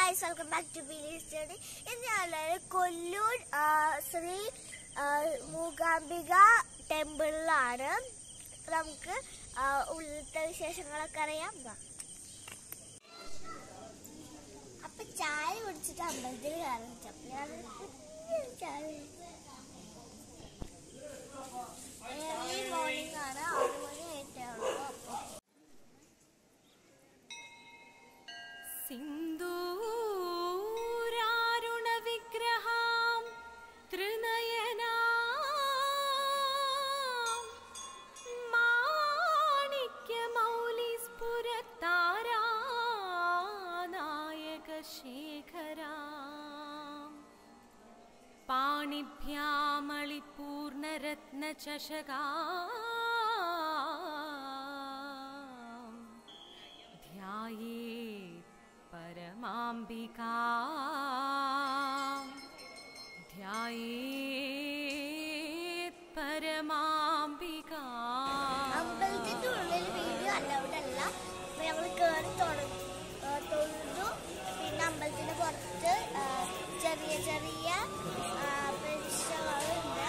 Guys welcome back to ബിലി study ഇന്ന് ഞാനുള്ളത് കൊല്ലൂർ ആ, ശ്രീ ആ, മൂകാംബിക ടെമ്പിളിലാണ് നമുക്ക് ആ, ഉള്ളിലത്തെ വിശേഷങ്ങളൊക്കെ അറിയാം വാ. അപ്പൊ ചായ കുടിച്ചിട്ട് അമ്പലത്തിൽ കയറി ഞാൻ ചായ ഏർലി മോർണിംഗ് ആണ് ആറ് മണി ആയിട്ടേ ഉള്ളൂ അപ്പൊ സിന്ദൂരാരുണവിഗ്രഹാം തൃനയനാം മാണിക്യമൗലിസ്ഫുരത്താരാനായകശേഖരാം പാണിഭ്യാമളിപൂർണരത്നചഷകാം ध्यायेत् परमाम्बिका ध्यायेत् परमाम्बिका അമ്പലത്തിന്റെ ഉള്ളിൽ വീഡിയോ അലൗഡ് അല്ല അപ്പൊ ഞങ്ങൾ കയറി തൊഴു- ആ, തൊഴുതു പിന്നെ അമ്പലത്തിന്റെ പുറത്ത് ആ, ചെറിയ ചെറിയ ആ, പ്രതിഷ്ഠകളുണ്ട്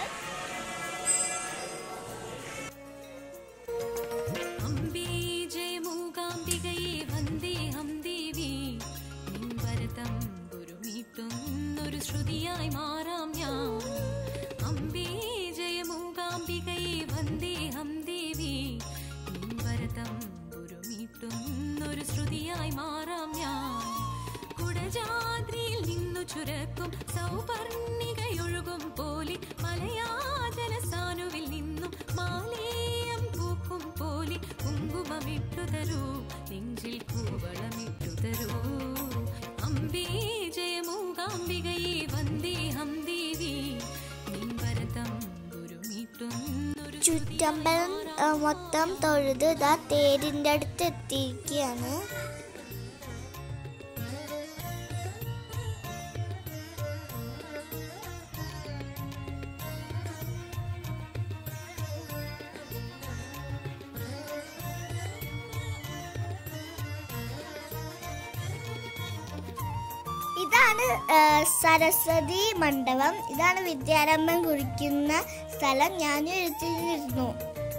അംബേ ജയ മൂകാംബികയെ വന്ദേഹം ദേവി നിൻവരതം ഗുരുമീട്ടുന്നൊരു ശ്രുതിയായി മാറാം ഞാൻ അംബേ ജയ മൂകാംബികയെ വന്ദേഹം ദേവി നിൻവരതം ഗുരുമീട്ടുന്നൊരു ശ്രുതിയായി മാറാം ഞാൻ കുടജാദ്രിയിൽ നിന്നു ചുരക്കും സൗപർണികയൊഴുകും പോലെ മലയാജല സാനുവിൽ നിന്നും മാലേയം പൂക്കും പോലെ കുങ്കുമമിട്ടു തരൂ നെഞ്ചിൽ കൂവളമിട്ടു തരൂ അംബേ ജയ മൂകാംബികയെ വന്ദേഹം ദേവി നിൻവരതം ഗുരുമീട്ടുന്നൊരു ചുറ്റമ്പലം ആ, മൊത്തം തൊഴുത് ഇതാ തേരിന്റെ അടുത്ത് എത്തിയിരിക്കുകയാണ് ഇതാണ് ആ, സരസ്വതി മണ്ഡപം ഇതാണ് വിദ്യാരംഭം കുറിക്കുന്ന സ്ഥലം ഞാനും എഴുതിയിരുന്നു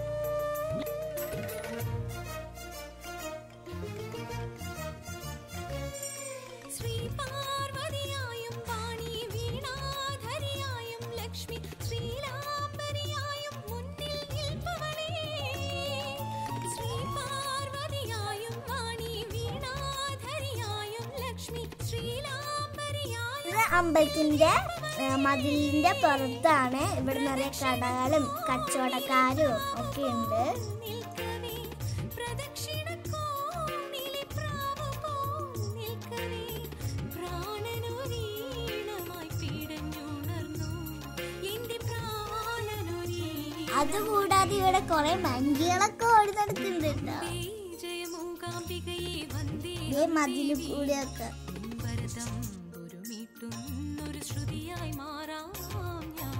ശ്രീ പാർവതിയായും വാണി വീണാധരിയായും ലക്ഷ്മി ശ്രീലാംബരിയായും മുന്നിൽ നിൽപ്പവളേ ശ്രീ പാർവതിയായും വാണി വീണാധരിയായും ലക്ഷ്മി ശ്രീലാംബരിയായും ഇത് അമ്പലത്തിന്റെ ആ, മതിലിന്റെ പുറത്താണ് ഇവിടെ നിറയെ കടകളും കച്ചവടക്കാരും ഒക്കെ ഉണ്ട് നിൽക്കവേ പ്രദക്ഷിണക്കോണിലെ പ്രാവ് പോൽ നിൽക്കവേ പ്രാണനു വീണമായി പീഡഞ്ഞുണർന്നു എന്റെ പ്രാണനു അതുകൂടാതെ ഇവിടെ കുറെ വണ്ടികളൊക്കെ ഓടി നടക്കുന്നുണ്ട് കേട്ടോ ജയമൂകാംബികയെ വന്ദേ ഇതേ മതില് കൂടെയൊക്കെ ഭരതം ഗുരുമീട്ടുന്നൊരു ശ്രുതിയായി മാറാം ഞാൻ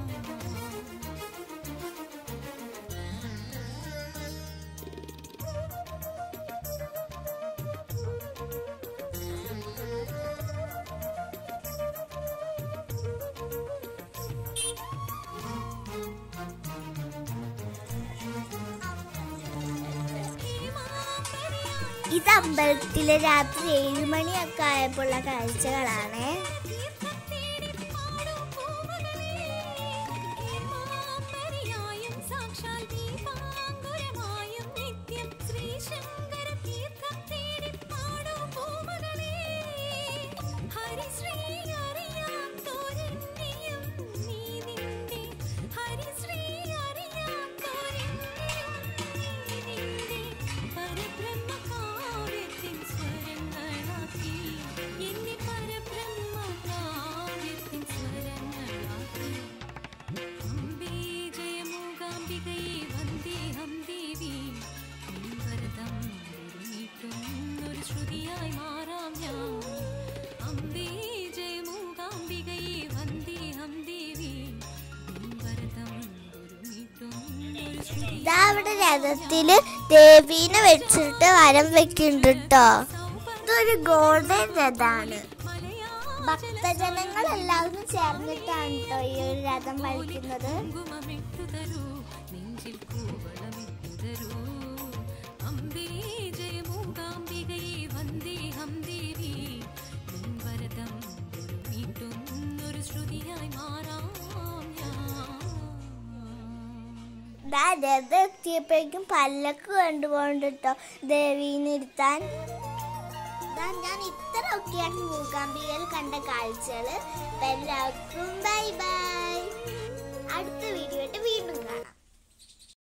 ഇത് അമ്പലത്തിലെ രാത്രി ഏഴ് മണിയൊക്കെ ആയപ്പോഴുള്ള കാഴ്ചകളാണ് ീർമാമ്പരിയായും സാക്ഷാൽ ദീപാങ്കുരമായും നിത്യം ശ്രീശങ്കര തീർത്ഥം തേടി പാടൂ പൂമകളേ ഹരിശ്രീ അറിയാത്തോരെന്നെയും നീ നിന്റെ ഹരിശ്രീ അറിയാത്തോരെന്നെയും നീ നിന്റെ പരബ്രഹ്മ കാവ്യത്തിൻ സ്വരങ്ങളാക്കി എന്നെ പരബ്രഹ്മ കാവ്യത്തിൻ സ്വരങ്ങളാക്കി അംബേ ജയ മൂകാംബികയെ വന്ദേഹം ദേവി നിൻവരതം ഗുരുമീട്ടുന്നൊരു ശ്രുതിയായി മാറാം ഞാൻ അംബേ ജയ മൂകാംബികയെ വന്ദേഹം ദേവി നിൻവരതം ഗുരുമീട്ടുന്നൊരു ശ്രുതി ഇതാ അവിടെ രഥത്തില് ദേവീനെ വെച്ചിട്ട് വരം വെക്കുന്നുണ്ട് കേട്ടോ ഇതൊരു ഗോൾഡൻ രഥാണ് മലയ ഭക്തജനങ്ങൾ എല്ലാവരും ചേർന്നിട്ടാണ് കേട്ടോ ഈ ഒരു രഥം വലിക്കുന്നത് കുങ്കുമമിട്ടു തരൂ നെഞ്ചിൽ കൂവളമിട്ടു തരൂ അമ്പേ ജയ മൂകാംബികയെ വന്ദേ ഹം ദേവി നിൻ വരദം ഒരു മീട്ടുന്നൊരു ശ്രുതിയായി മാറാം ഞാൻ ദാ രഥം എത്തിയപ്പോഴേക്കും പല്ലക്ക് കൊണ്ടുപോകണ്ട കേട്ടോ ദേവീനെ ഇരുത്താൻ ദാ ഞാൻ ഇത്രയൊക്കെയാണ് മൂകാംബികയിൽ കണ്ട കാഴ്ചകൾ എല്ലാവർക്കും ബൈ ബൈ അടുത്ത വീഡിയോ ആയിട്ട് വീണ്ടും